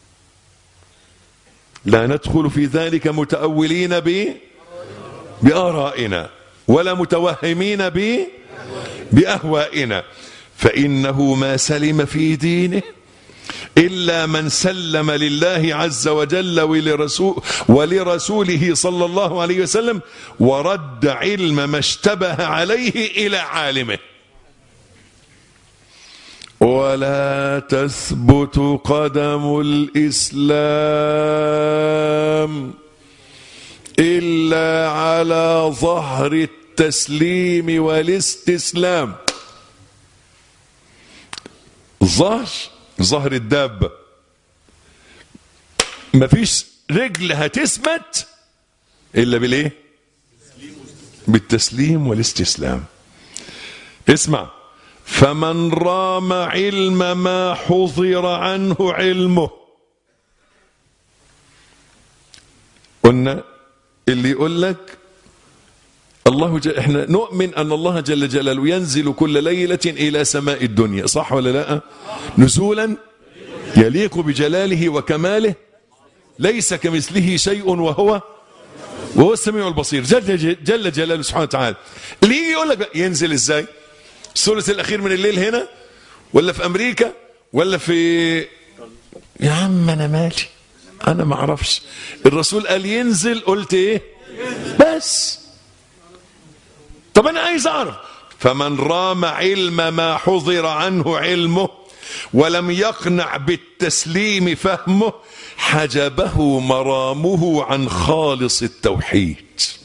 لا ندخل في ذلك متأولين ب بآرائنا ولا متوهمين ب بأهوائنا فإنه ما سلم في دينه إلا من سلم لله عز وجل ولرسول ولرسوله صلى الله عليه وسلم ورد علم ما اشتبه عليه إلى عالمه ولا تثبت قدم الإسلام إلا على ظهر التسليم والاستسلام ظهر ظهر الدابة مفيش رجل هتثبت إلا بالإيه بالتسليم والاستسلام اسمع فمن رام علم ما حضر عنه علمه قلنا اللي يقول لك الله جل احنا نؤمن ان الله جل جلاله ينزل كل ليله الى سماء الدنيا صح ولا لا نزولا يليق بجلاله وكماله ليس كمثله شيء وهو وهو السميع البصير جل, جل جلاله سبحانه وتعالى اللي يجي يقول لك بقى ينزل ازاي الثلث الاخير من الليل هنا ولا في امريكا ولا في يا عم انا مالي انا ما اعرفش الرسول قال ينزل قلت ايه بس طب انا عايز اعرف فمن رام علم ما حضر عنه علمه ولم يقنع بالتسليم فهمه حجبه مرامه عن خالص التوحيد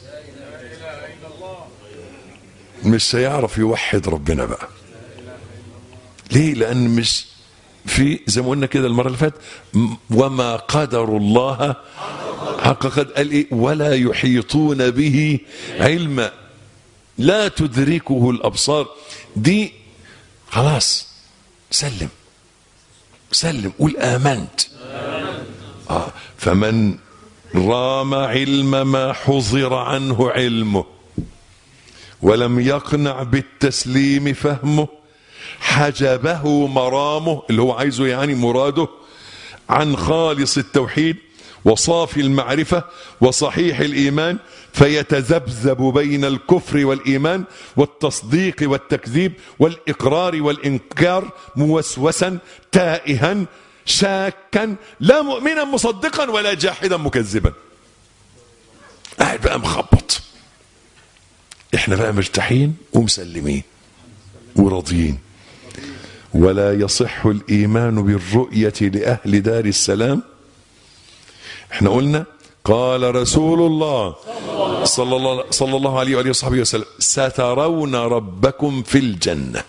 مش هيعرف يوحد ربنا بقى ليه لان مش في زي ما قلنا كده المره اللي فاتت وما قدر الله حق قد قال ايه ولا يحيطون به علما لا تدركه الابصار دي خلاص سلم سلم قول امنت آه فمن رام علم ما حضر عنه علمه ولم يقنع بالتسليم فهمه حجبه مرامه اللي هو عايزه يعني مراده عن خالص التوحيد وصافي المعرفة وصحيح الإيمان فيتذبذب بين الكفر والإيمان والتصديق والتكذيب والإقرار والإنكار موسوسا تائها شاكا لا مؤمنا مصدقا ولا جاحدا مكذبا قاعد بقى مخبط احنا بقى مرتاحين ومسلمين وراضيين ولا يصح الإيمان بالرؤية لأهل دار السلام احنا قلنا قال رسول الله صلى الله, صلى الله عليه وآله وصحبه وسلم سترون ربكم في الجنة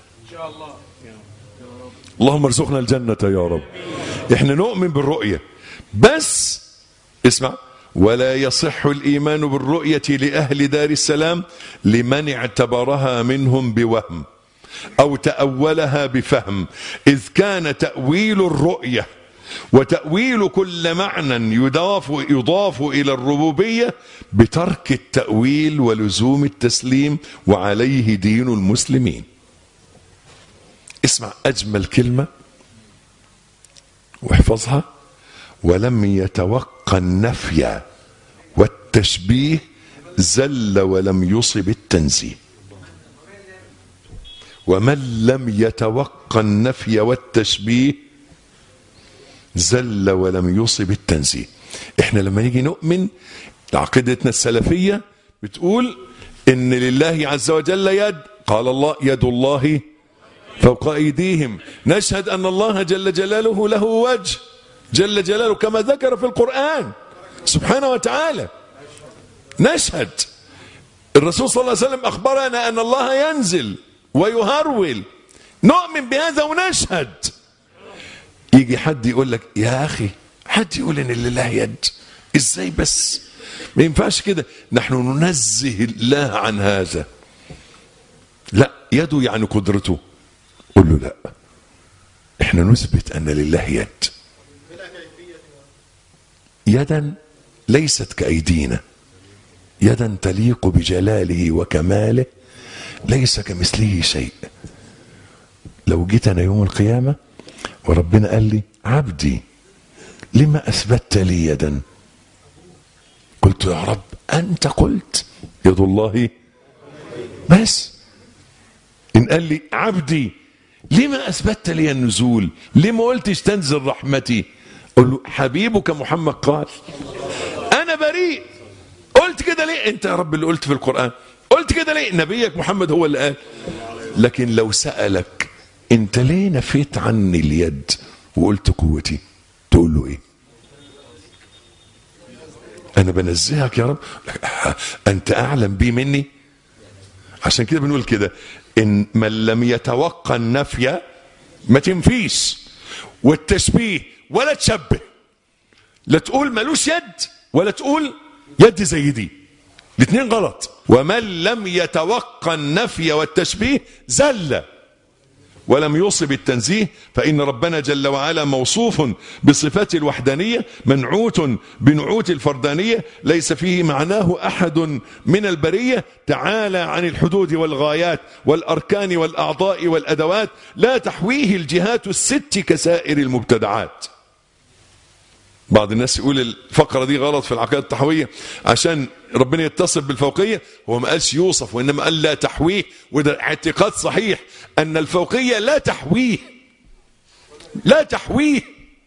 اللهم ارزقنا الجنة يا رب احنا نؤمن بالرؤية بس اسمع ولا يصح الإيمان بالرؤية لأهل دار السلام لمن اعتبرها منهم بوهم أو تأولها بفهم إذ كان تأويل الرؤية وتأويل كل معنى يضاف يضاف إلى الربوبية بترك التأويل ولزوم التسليم وعليه دين المسلمين اسمع أجمل كلمة واحفظها ولم يتوقع النفي والتشبيه زل ولم يصب التنزيه ومن لم يتوقع النفي والتشبيه زل ولم يصب التنزيه احنا لما نيجي نؤمن عقيدتنا السلفية بتقول ان لله عز وجل يد قال الله يد الله فوق ايديهم نشهد ان الله جل جلاله له وجه جل جلاله كما ذكر في القرآن سبحانه وتعالى نشهد الرسول صلى الله عليه وسلم اخبرنا ان الله ينزل ويهرول نؤمن بهذا ونشهد يجي حد يقول لك يا اخي حد يقول ان لله يد ازاي بس ما ينفعش كده نحن ننزه الله عن هذا لا يده يعني قدرته قل له لا احنا نثبت ان لله يد يدا ليست كايدينا يدا تليق بجلاله وكماله ليس كمثله شيء لو جيت انا يوم القيامه وربنا قال لي عبدي لما اثبتت لي يدا قلت يا رب انت قلت يد الله بس ان قال لي عبدي لما اثبتت لي النزول لما قلتش تنزل رحمتي قل له حبيبك محمد قال انا بريء قلت كده ليه انت يا رب اللي قلت في القران قلت كده ليه نبيك محمد هو اللي قال لكن لو سالك انت ليه نفيت عني اليد وقلت قوتي تقول له ايه انا بنزهك يا رب انت اعلم بي مني عشان كده بنقول كده ان من لم يتوقع النفي ما تنفيش والتشبيه ولا تشبه لا تقول ملوش يد ولا تقول يد زي دي الاثنين غلط ومن لم يتوقع النفي والتشبيه زل ولم يصب التنزيه فإن ربنا جل وعلا موصوف بصفات الوحدانية منعوت بنعوت الفردانية ليس فيه معناه أحد من البرية تعالى عن الحدود والغايات والأركان والأعضاء والأدوات لا تحويه الجهات الست كسائر المبتدعات بعض الناس يقول الفقرة دي غلط في العقيدة التحوية عشان ربنا يتصف بالفوقية هو ما قالش يوصف وإنما قال لا تحويه وده اعتقاد صحيح أن الفوقية لا تحويه لا تحويه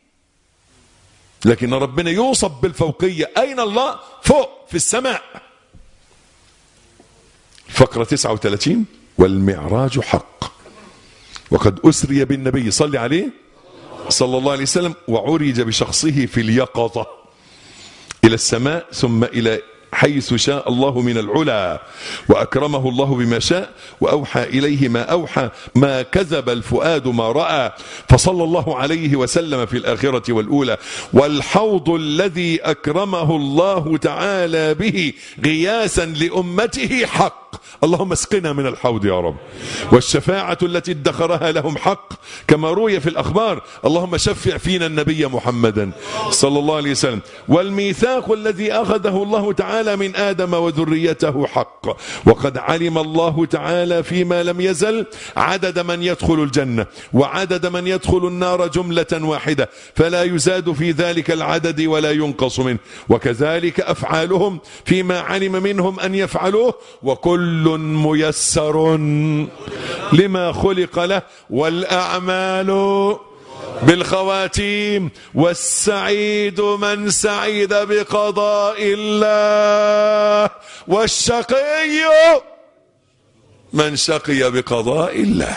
لكن ربنا يوصف بالفوقية أين الله فوق في السماء فقرة 39 والمعراج حق وقد أسري بالنبي صلى عليه صلى الله عليه وسلم وعرج بشخصه في اليقظة إلى السماء ثم إلى حيث شاء الله من العلا وأكرمه الله بما شاء وأوحى إليه ما أوحى ما كذب الفؤاد ما رأى فصلى الله عليه وسلم في الآخرة والأولى والحوض الذي أكرمه الله تعالى به غياسا لأمته حق اللهم اسقنا من الحوض يا رب والشفاعة التي ادخرها لهم حق كما روي في الأخبار اللهم شفع فينا النبي محمدا صلى الله عليه وسلم والميثاق الذي أخذه الله تعالى من آدم وذريته حق وقد علم الله تعالى فيما لم يزل عدد من يدخل الجنة وعدد من يدخل النار جملة واحدة فلا يزاد في ذلك العدد ولا ينقص منه وكذلك أفعالهم فيما علم منهم أن يفعلوه وكل ميسر لما خلق له والأعمال بالخواتيم والسعيد من سعيد بقضاء الله والشقي من شقي بقضاء الله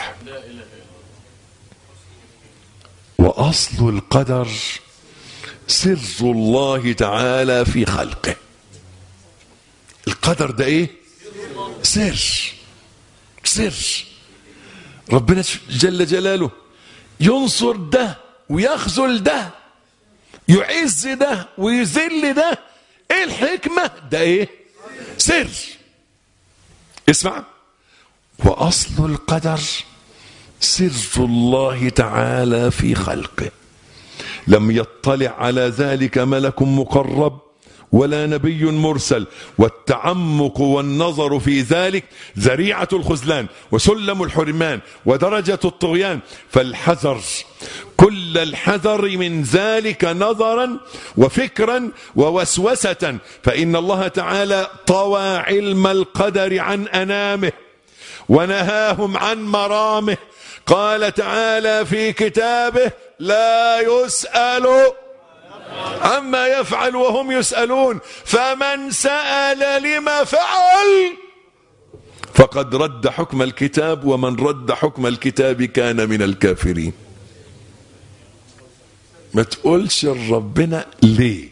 وأصل القدر سر الله تعالى في خلقه القدر ده ايه سر سر ربنا جل جلاله ينصر ده ويخذل ده يعز ده ويذل ده ايه الحكمة ده ايه سر اسمع واصل القدر سر الله تعالى في خلقه لم يطلع على ذلك ملك مقرب ولا نبي مرسل والتعمق والنظر في ذلك ذريعة الخذلان وسلم الحرمان ودرجة الطغيان فالحذر كل الحذر من ذلك نظرا وفكرا ووسوسة فإن الله تعالى طوى علم القدر عن أنامه ونهاهم عن مرامه قال تعالى في كتابه لا يسأل عما يفعل وهم يسألون فمن سأل لما فعل فقد رد حكم الكتاب ومن رد حكم الكتاب كان من الكافرين ما تقولش ربنا ليه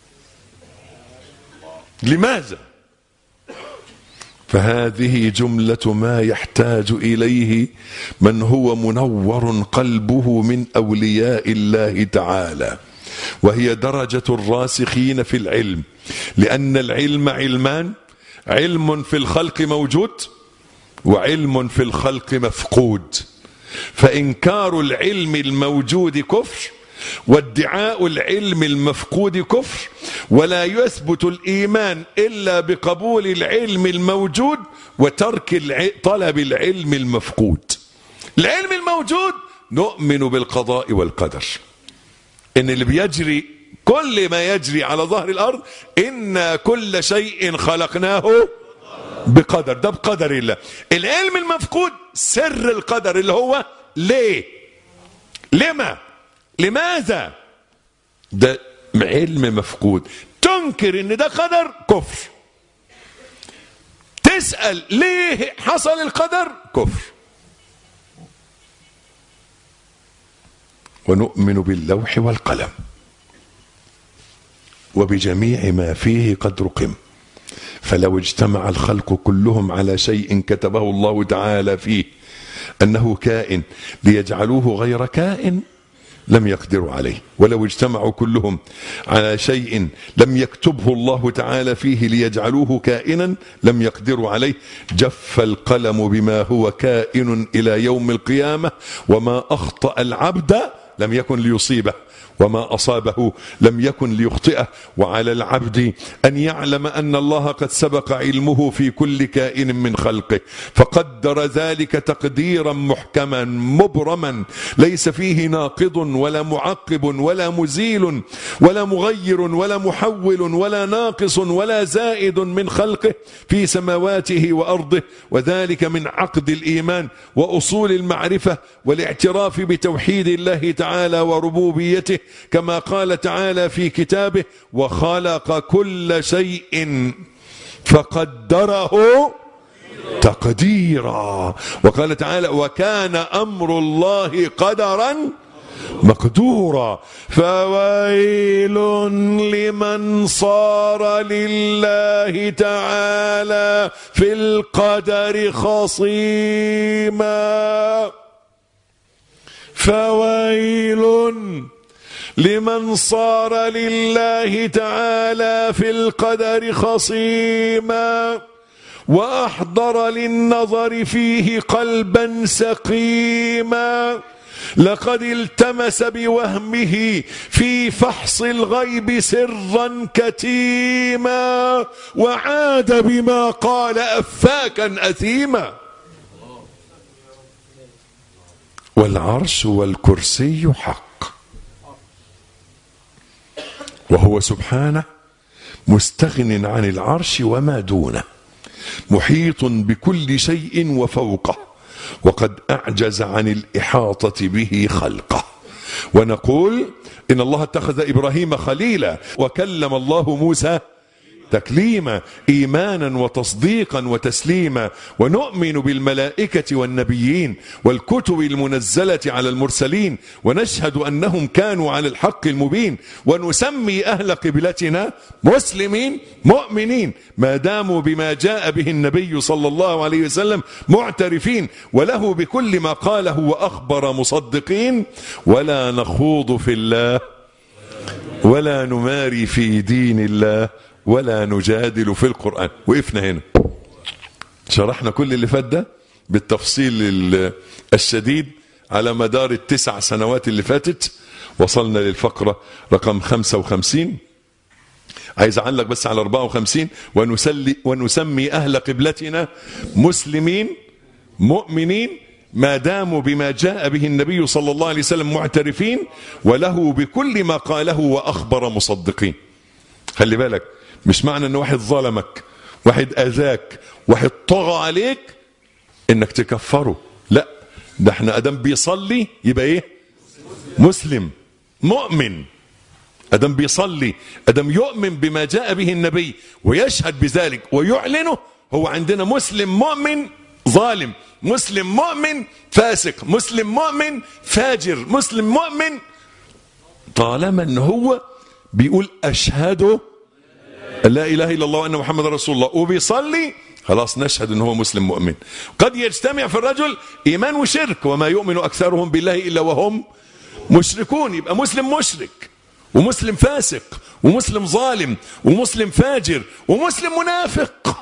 لماذا فهذه جملة ما يحتاج إليه من هو منور قلبه من أولياء الله تعالى وهي درجة الراسخين في العلم لأن العلم علمان علم في الخلق موجود وعلم في الخلق مفقود فإنكار العلم الموجود كفر وادعاء العلم المفقود كفر ولا يثبت الإيمان إلا بقبول العلم الموجود وترك الع... طلب العلم المفقود العلم الموجود نؤمن بالقضاء والقدر ان اللي بيجري كل ما يجري على ظهر الارض ان كل شيء خلقناه بقدر ده بقدر الله العلم المفقود سر القدر اللي هو ليه لما لماذا ده علم مفقود تنكر ان ده قدر كفر تسأل ليه حصل القدر كفر ونؤمن باللوح والقلم وبجميع ما فيه قد رقم فلو اجتمع الخلق كلهم على شيء كتبه الله تعالى فيه انه كائن ليجعلوه غير كائن لم يقدروا عليه ولو اجتمعوا كلهم على شيء لم يكتبه الله تعالى فيه ليجعلوه كائنا لم يقدروا عليه جف القلم بما هو كائن الى يوم القيامه وما اخطا العبد لم يكن ليصيبه وما اصابه لم يكن ليخطئه وعلى العبد ان يعلم ان الله قد سبق علمه في كل كائن من خلقه فقدر ذلك تقديرا محكما مبرما ليس فيه ناقض ولا معقب ولا مزيل ولا مغير ولا محول ولا ناقص ولا زائد من خلقه في سماواته وارضه وذلك من عقد الايمان واصول المعرفه والاعتراف بتوحيد الله تعالى وربوبيته كما قال تعالى في كتابه وخلق كل شيء فقدره تقديرا وقال تعالى وكان أمر الله قدرا مقدورا فويل لمن صار لله تعالى في القدر خصيما فويل لمن صار لله تعالى في القدر خصيما واحضر للنظر فيه قلبا سقيما لقد التمس بوهمه في فحص الغيب سرا كتيما وعاد بما قال افاكا اثيما والعرش والكرسي حق وهو سبحانه مستغن عن العرش وما دونه محيط بكل شيء وفوقه وقد اعجز عن الاحاطه به خلقه ونقول ان الله اتخذ ابراهيم خليلا وكلم الله موسى تكليما ايمانا وتصديقا وتسليما ونؤمن بالملائكه والنبيين والكتب المنزله على المرسلين ونشهد انهم كانوا على الحق المبين ونسمي اهل قبلتنا مسلمين مؤمنين ما داموا بما جاء به النبي صلى الله عليه وسلم معترفين وله بكل ما قاله واخبر مصدقين ولا نخوض في الله ولا نماري في دين الله ولا نجادل في القرآن وقفنا هنا شرحنا كل اللي فات ده بالتفصيل الشديد على مدار التسع سنوات اللي فاتت وصلنا للفقرة رقم 55 عايز اعلق بس على 54 ونسلي ونسمي اهل قبلتنا مسلمين مؤمنين ما داموا بما جاء به النبي صلى الله عليه وسلم معترفين وله بكل ما قاله واخبر مصدقين خلي بالك مش معنى ان واحد ظلمك واحد اذاك واحد طغى عليك انك تكفره لا ده احنا ادم بيصلي يبقى ايه مسلم مؤمن ادم بيصلي ادم يؤمن بما جاء به النبي ويشهد بذلك ويعلنه هو عندنا مسلم مؤمن ظالم مسلم مؤمن فاسق مسلم مؤمن فاجر مسلم مؤمن طالما ان هو بيقول اشهد لا اله الا الله وان محمد رسول الله وبيصلي خلاص نشهد ان هو مسلم مؤمن قد يجتمع في الرجل ايمان وشرك وما يؤمن اكثرهم بالله الا وهم مشركون يبقى مسلم مشرك ومسلم فاسق ومسلم ظالم ومسلم فاجر ومسلم منافق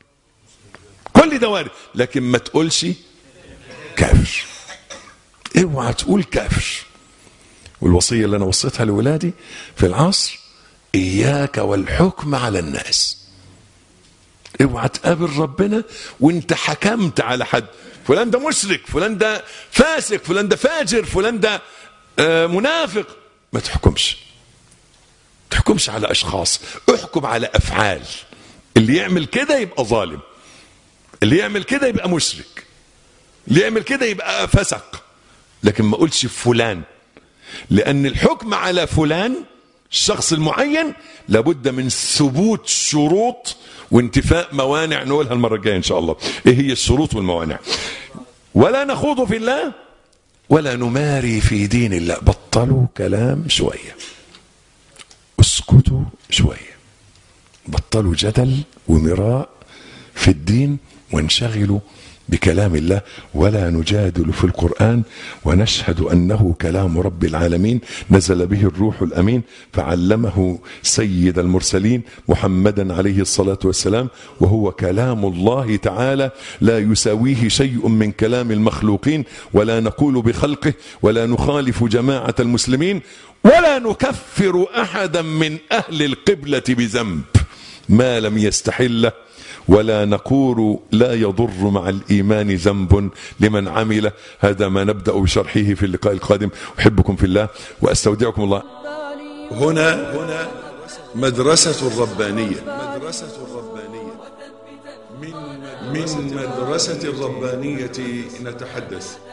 كل ده وارد لكن ما تقولش كافر اوعى تقول كافر والوصيه اللي انا وصيتها لولادي في العصر اياك والحكم على الناس اوعى تقابل ربنا وانت حكمت على حد فلان ده مشرك فلان ده فاسق فلان ده فاجر فلان ده آه منافق ما تحكمش تحكمش على اشخاص احكم على افعال اللي يعمل كده يبقى ظالم اللي يعمل كده يبقى مشرك اللي يعمل كده يبقى فسق لكن ما اقولش فلان لان الحكم على فلان الشخص المعين لابد من ثبوت شروط وانتفاء موانع نقولها المره الجايه ان شاء الله ايه هي الشروط والموانع ولا نخوض في الله ولا نماري في دين الله بطلوا كلام شويه اسكتوا شويه بطلوا جدل ومراء في الدين وانشغلوا بكلام الله ولا نجادل في القرآن ونشهد أنه كلام رب العالمين نزل به الروح الأمين فعلمه سيد المرسلين محمدا عليه الصلاة والسلام وهو كلام الله تعالى لا يساويه شيء من كلام المخلوقين ولا نقول بخلقه ولا نخالف جماعة المسلمين ولا نكفر أحدا من أهل القبلة بذنب ما لم يستحله ولا نقول لا يضر مع الإيمان ذنب لمن عمل هذا ما نبدأ بشرحه في اللقاء القادم أحبكم في الله وأستودعكم الله هنا هنا مدرسة الربانية مدرسة الربانية من مدرسة الربانية نتحدث